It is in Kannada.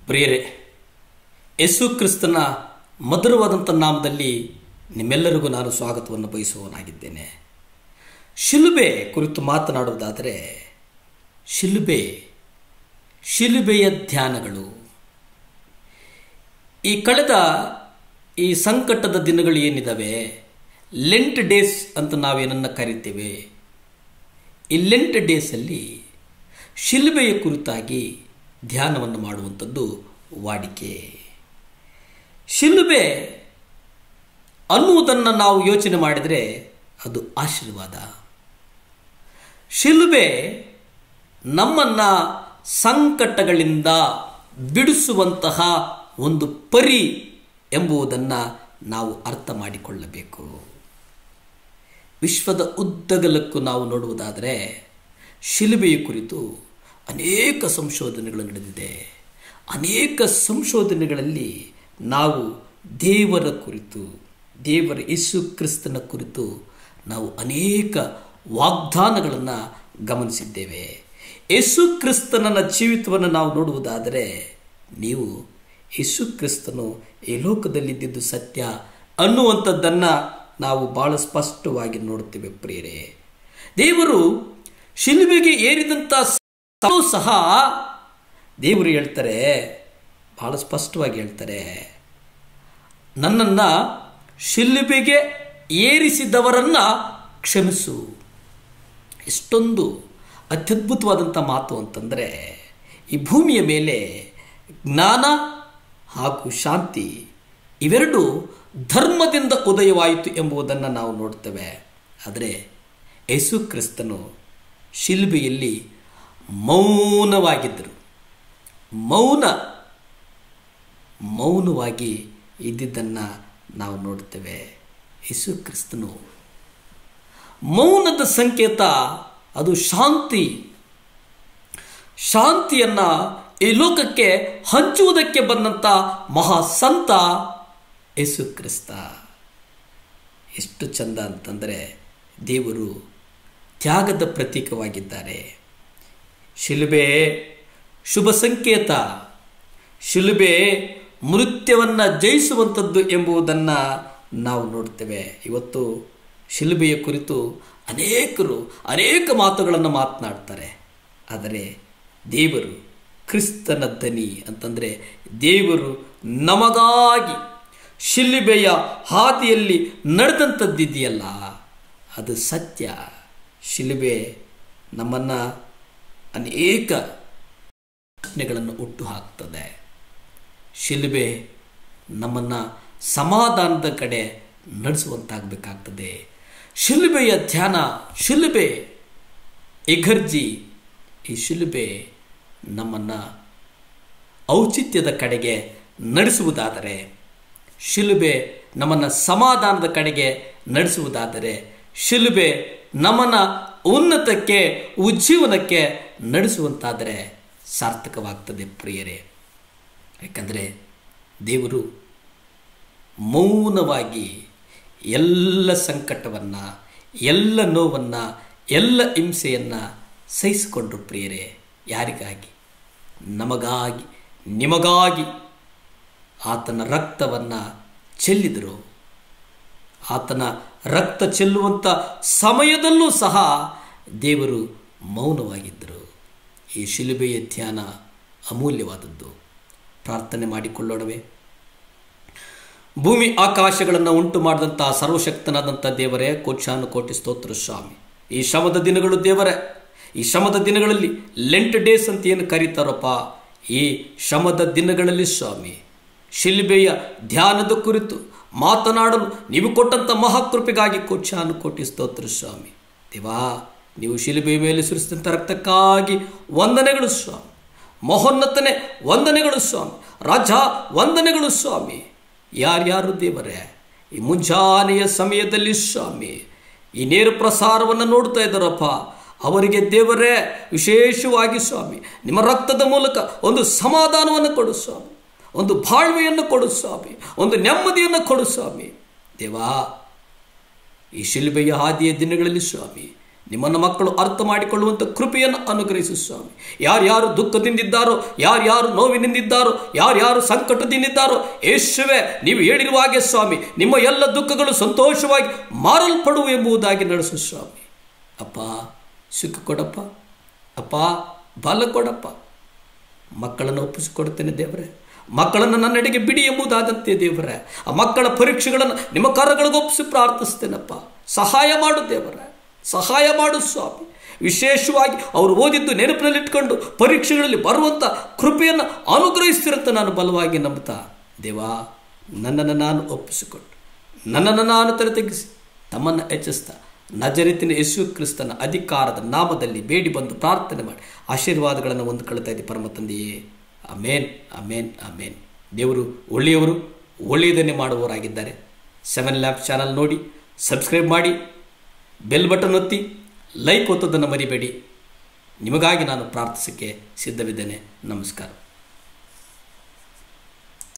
ಪ್ರಿಯರೇ ಯೇಸು ಕ್ರಿಸ್ತನ ಮಧುರವಾದಂಥ ನಾಮದಲ್ಲಿ ನಿಮ್ಮೆಲ್ಲರಿಗೂ ನಾನು ಸ್ವಾಗತವನ್ನು ಬಯಸುವವನಾಗಿದ್ದೇನೆ ಶಿಲುಬೆ ಕುರಿತು ಮಾತನಾಡುವುದಾದರೆ ಶಿಲುಬೆ ಶಿಲುಬೆಯ ಧ್ಯಾನಗಳು ಈ ಕಳೆದ ಈ ಸಂಕಟದ ದಿನಗಳು ಏನಿದ್ದಾವೆ ಲೆಂಟ್ ಡೇಸ್ ಅಂತ ನಾವೇನನ್ನು ಕರಿತೇವೆ ಈ ಲೆಂಟ್ ಡೇಸಲ್ಲಿ ಶಿಲುಬೆಯ ಕುರಿತಾಗಿ ಧ್ಯಾನವನ್ನು ಮಾಡುವಂಥದ್ದು ವಾಡಿಕೆ ಶಿಲುಬೆ ಅನ್ನುವುದನ್ನು ನಾವು ಯೋಚನೆ ಮಾಡಿದರೆ ಅದು ಆಶೀರ್ವಾದ ಶಿಲುಬೆ ನಮ್ಮನ್ನು ಸಂಕಟಗಳಿಂದ ಬಿಡಿಸುವಂತಹ ಒಂದು ಪರಿ ಎಂಬುದನ್ನು ನಾವು ಅರ್ಥ ಮಾಡಿಕೊಳ್ಳಬೇಕು ವಿಶ್ವದ ಉದ್ದಗಲಕ್ಕೂ ನಾವು ನೋಡುವುದಾದರೆ ಶಿಲುಬೆಯ ಕುರಿತು ಅನೇಕ ಸಂಶೋಧನೆಗಳು ನಡೆದಿದೆ ಅನೇಕ ಸಂಶೋಧನೆಗಳಲ್ಲಿ ನಾವು ದೇವರ ಕುರಿತು ದೇವರ ಯೇಸು ಕ್ರಿಸ್ತನ ಕುರಿತು ನಾವು ಅನೇಕ ವಾಗ್ದಾನಗಳನ್ನು ಗಮನಿಸಿದ್ದೇವೆ ಯೇಸು ಕ್ರಿಸ್ತನ ಜೀವಿತವನ್ನು ನಾವು ನೋಡುವುದಾದರೆ ನೀವು ಯೇಸು ಕ್ರಿಸ್ತನು ಈ ಲೋಕದಲ್ಲಿದ್ದಿದ್ದು ಸತ್ಯ ಅನ್ನುವಂಥದ್ದನ್ನು ನಾವು ಬಹಳ ಸ್ಪಷ್ಟವಾಗಿ ನೋಡುತ್ತೇವೆ ಪ್ರಿಯರೇ ದೇವರು ಶಿಲುಬೆಗೆ ಏರಿದಂಥ ಸಹ ದೇವರು ಹೇಳ್ತಾರೆ ಬಹಳ ಸ್ಪಷ್ಟವಾಗಿ ಹೇಳ್ತಾರೆ ನನ್ನನ್ನು ಶಿಲುಬೆಗೆ ಏರಿಸಿದವರನ್ನು ಕ್ಷಮಿಸು ಎಷ್ಟೊಂದು ಅತ್ಯದ್ಭುತವಾದಂಥ ಮಾತು ಅಂತಂದರೆ ಈ ಭೂಮಿಯ ಮೇಲೆ ಜ್ಞಾನ ಹಾಗೂ ಶಾಂತಿ ಇವೆರಡು ಧರ್ಮದಿಂದ ಉದಯವಾಯಿತು ಎಂಬುದನ್ನು ನಾವು ನೋಡ್ತೇವೆ ಆದರೆ ಯೇಸು ಕ್ರಿಸ್ತನು ಶಿಲ್ಬೆಯಲ್ಲಿ ಮೌನವಾಗಿದ್ದರು ಮೌನ ಮೌನವಾಗಿ ಇದ್ದಿದ್ದನ್ನು ನಾವು ನೋಡ್ತೇವೆ ಯೇಸು ಕ್ರಿಸ್ತನು ಮೌನದ ಸಂಕೇತ ಅದು ಶಾಂತಿ ಶಾಂತಿಯನ್ನು ಈ ಲೋಕಕ್ಕೆ ಹಂಚುವುದಕ್ಕೆ ಬಂದಂಥ ಮಹಾ ಸಂತ ಯೇಸು ಕ್ರಿಸ್ತ ಎಷ್ಟು ಚಂದ ಅಂತಂದರೆ ದೇವರು ತ್ಯಾಗದ ಪ್ರತೀಕವಾಗಿದ್ದಾರೆ ಶಿಲುಬೆ ಶುಭ ಸಂಕೇತ ಶಿಲುಬೆ ಮೃತ್ಯವನ್ನು ಜಯಿಸುವಂಥದ್ದು ಎಂಬುದನ್ನು ನಾವು ನೋಡ್ತೇವೆ ಇವತ್ತು ಶಿಲುಬೆಯ ಕುರಿತು ಅನೇಕರು ಅನೇಕ ಮಾತುಗಳನ್ನು ಮಾತನಾಡ್ತಾರೆ ಆದರೆ ದೇವರು ಕ್ರಿಸ್ತನ ದನಿ ಅಂತಂದರೆ ದೇವರು ನಮಗಾಗಿ ಶಿಲುಬೆಯ ಹಾದಿಯಲ್ಲಿ ನಡೆದಂಥದ್ದಿದೆಯಲ್ಲ ಅದು ಸತ್ಯ ಶಿಲುಬೆ ನಮ್ಮನ್ನು ಅನೇಕ ಪ್ರಶ್ನೆಗಳನ್ನು ಹುಟ್ಟು ಹಾಕ್ತದೆ ಶಿಲುಬೆ ನಮ್ಮನ್ನು ಸಮಾಧಾನದ ಕಡೆ ನಡೆಸುವಂತಾಗಬೇಕಾಗ್ತದೆ ಶಿಲುಬೆಯ ಧ್ಯಾನ ಶಿಲುಬೆ ಇಘರ್ಜಿ ಈ ಶಿಲುಬೆ ನಮ್ಮನ್ನು ಔಚಿತ್ಯದ ಕಡೆಗೆ ನಡೆಸುವುದಾದರೆ ಶಿಲುಬೆ ನಮ್ಮನ್ನು ಸಮಾಧಾನದ ಕಡೆಗೆ ನಡೆಸುವುದಾದರೆ ಶಿಲುಬೆ ನಮ್ಮನ್ನು ಉನ್ನತಕ್ಕೆ ಉಜ್ಜೀವನಕ್ಕೆ ನಡೆಸುವಂತಾದರೆ ಸಾರ್ಥಕವಾಗ್ತದೆ ಪ್ರಿಯರೇ ಯಾಕಂದರೆ ದೇವರು ಮೌನವಾಗಿ ಎಲ್ಲ ಸಂಕಟವನ್ನು ಎಲ್ಲ ನೋವನ್ನು ಎಲ್ಲ ಹಿಂಸೆಯನ್ನು ಸಹಿಸಿಕೊಂಡ್ರು ಪ್ರಿಯರೇ ಯಾರಿಗಾಗಿ ನಮಗಾಗಿ ನಿಮಗಾಗಿ ಆತನ ರಕ್ತವನ್ನು ಚೆಲ್ಲಿದರು ಆತನ ರಕ್ತ ಚೆಲ್ಲುವಂಥ ಸಮಯದಲ್ಲೂ ಸಹ ದೇವರು ಮೌನವಾಗಿದ್ದರು ಈ ಶಿಲುಬೆಯ ಧ್ಯಾನ ಅಮೂಲ್ಯವಾದದ್ದು ಪ್ರಾರ್ಥನೆ ಮಾಡಿಕೊಳ್ಳೋಣವೇ ಭೂಮಿ ಆಕಾಶಗಳನ್ನು ಉಂಟು ಮಾಡಿದಂಥ ಸರ್ವಶಕ್ತನಾದಂಥ ದೇವರೇ ಕೋಟ್ಯಾನು ಕೋಟಿ ಸ್ತೋತ್ರ ಸ್ವಾಮಿ ಈ ಶಮದ ದಿನಗಳು ದೇವರೇ ಈ ಶಮದ ದಿನಗಳಲ್ಲಿ ಲೆಂಟ್ ಡೇಸ್ ಅಂತ ಏನು ಕರೀತಾರಪ್ಪ ಈ ಶಮದ ದಿನಗಳಲ್ಲಿ ಸ್ವಾಮಿ ಶಿಲ್ಬೆಯ ಧ್ಯಾನದ ಕುರಿತು ಮಾತನಾಡಲು ನೀವು ಕೊಟ್ಟಂಥ ಮಹಾಕೃಪೆಗಾಗಿ ಕೋಟ್ಯಾನು ಕೋಟಿ ಸ್ತೋತ್ರ ಸ್ವಾಮಿ ದೇವಾ ನೀವು ಶಿಲುಬೆಯ ಮೇಲೆ ಸುರಿಸಿದಂಥ ರಕ್ತಕ್ಕಾಗಿ ವಂದನೆಗಳು ಸ್ವಾಮಿ ಮಹೋನ್ನತನೆ ವಂದನೆಗಳು ಸ್ವಾಮಿ ರಾಜ ವಂದನೆಗಳು ಸ್ವಾಮಿ ಯಾರ್ಯಾರು ದೇವರೇ ಈ ಮುಂಜಾನೆಯ ಸಮಯದಲ್ಲಿ ಸ್ವಾಮಿ ಈ ನೇರ ಪ್ರಸಾರವನ್ನು ನೋಡ್ತಾ ಇದ್ದಾರಪ್ಪ ಅವರಿಗೆ ದೇವರೇ ವಿಶೇಷವಾಗಿ ಸ್ವಾಮಿ ನಿಮ್ಮ ರಕ್ತದ ಮೂಲಕ ಒಂದು ಸಮಾಧಾನವನ್ನು ಕೊಡು ಸ್ವಾಮಿ ಒಂದು ಬಾಳ್ವೆಯನ್ನು ಕೊಡು ಸ್ವಾಮಿ ಒಂದು ನೆಮ್ಮದಿಯನ್ನು ಕೊಡು ಸ್ವಾಮಿ ದೇವಾ ಈ ಶಿಲ್ಬೆಯ ಹಾದಿಯ ದಿನಗಳಲ್ಲಿ ಸ್ವಾಮಿ ನಿಮ್ಮನ್ನು ಮಕ್ಕಳು ಅರ್ಥ ಮಾಡಿಕೊಳ್ಳುವಂಥ ಕೃಪೆಯನ್ನು ಅನುಗ್ರಹಿಸು ಸ್ವಾಮಿ ಯಾರ್ಯಾರು ದುಃಖದಿಂದಿದ್ದಾರೋ ಯಾರ್ಯಾರು ನೋವಿನಿಂದಿದ್ದಾರೋ ಯಾರ್ಯಾರು ಸಂಕಟದಿಂದಿದ್ದಾರೋ ಯೇಸುವೆ ನೀವು ಹೇಳಿರುವ ಹಾಗೆ ಸ್ವಾಮಿ ನಿಮ್ಮ ಎಲ್ಲ ದುಃಖಗಳು ಸಂತೋಷವಾಗಿ ಮಾರಲ್ಪಡುವು ಎಂಬುದಾಗಿ ನಡೆಸು ಸ್ವಾಮಿ ಅಪ್ಪ ಸುಖ ಕೊಡಪ್ಪ ಅಪ್ಪ ಬಲ ಕೊಡಪ್ಪ ಮಕ್ಕಳನ್ನು ಒಪ್ಪಿಸಿಕೊಡ್ತೇನೆ ದೇವರೇ ಮಕ್ಕಳನ್ನು ನನ್ನೆಡೆಗೆ ಬಿಡಿ ಎಂಬುದಾದಂತೆ ದೇವರೇ ಆ ಮಕ್ಕಳ ಪರೀಕ್ಷೆಗಳನ್ನು ನಿಮ್ಮ ಕರಗಳಿಗೆ ಒಪ್ಪಿಸಿ ಪ್ರಾರ್ಥಿಸ್ತೇನಪ್ಪ ಸಹಾಯ ಮಾಡು ದೇವರೇ ಸಹಾಯ ಮಾಡು ಸ್ವಾಮಿ ವಿಶೇಷವಾಗಿ ಅವರು ಓದಿದ್ದು ನೆನಪಿನಲ್ಲಿಟ್ಕೊಂಡು ಪರೀಕ್ಷೆಗಳಲ್ಲಿ ಬರುವಂಥ ಕೃಪೆಯನ್ನು ಅನುಗ್ರಹಿಸ್ತಿರಂತ ನಾನು ಬಲವಾಗಿ ನಂಬುತ್ತಾ ದೇವಾ ನನ್ನನ್ನು ನಾನು ಒಪ್ಪಿಸಿಕೊಟ್ಟು ನನ್ನನ್ನು ನಾನು ತಲೆ ತೆಗೆಸಿ ತಮ್ಮನ್ನು ಹೆಚ್ಚಿಸ್ತಾ ನಜರಿತಿನ ಯೇಸು ಕ್ರಿಸ್ತನ ಅಧಿಕಾರದ ನಾಮದಲ್ಲಿ ಬೇಡಿ ಬಂದು ಪ್ರಾರ್ಥನೆ ಮಾಡಿ ಆಶೀರ್ವಾದಗಳನ್ನು ಹೊಂದ್ಕೊಳ್ತಾ ಇದ್ದೆ ಪರಮ ತಂದೆಯೇ ಅಮೇನ್ ಅಮೇನ್ ಅಮೇನ್ ದೇವರು ಒಳ್ಳೆಯವರು ಒಳ್ಳೆಯದನ್ನೇ ಮಾಡುವವರಾಗಿದ್ದಾರೆ ಸೆವೆನ್ ಲ್ಯಾಬ್ ಚಾನಲ್ ನೋಡಿ ಸಬ್ಸ್ಕ್ರೈಬ್ ಮಾಡಿ ಬೆಲ್ ಬಟನ್ ಒತ್ತಿ ಲೈಕ್ ಒತ್ತೋದನ್ನು ಮರಿಬೇಡಿ ನಿಮಗಾಗಿ ನಾನು ಪ್ರಾರ್ಥಿಸೋಕ್ಕೆ ಸಿದ್ಧವಿದ್ದೇನೆ ನಮಸ್ಕಾರ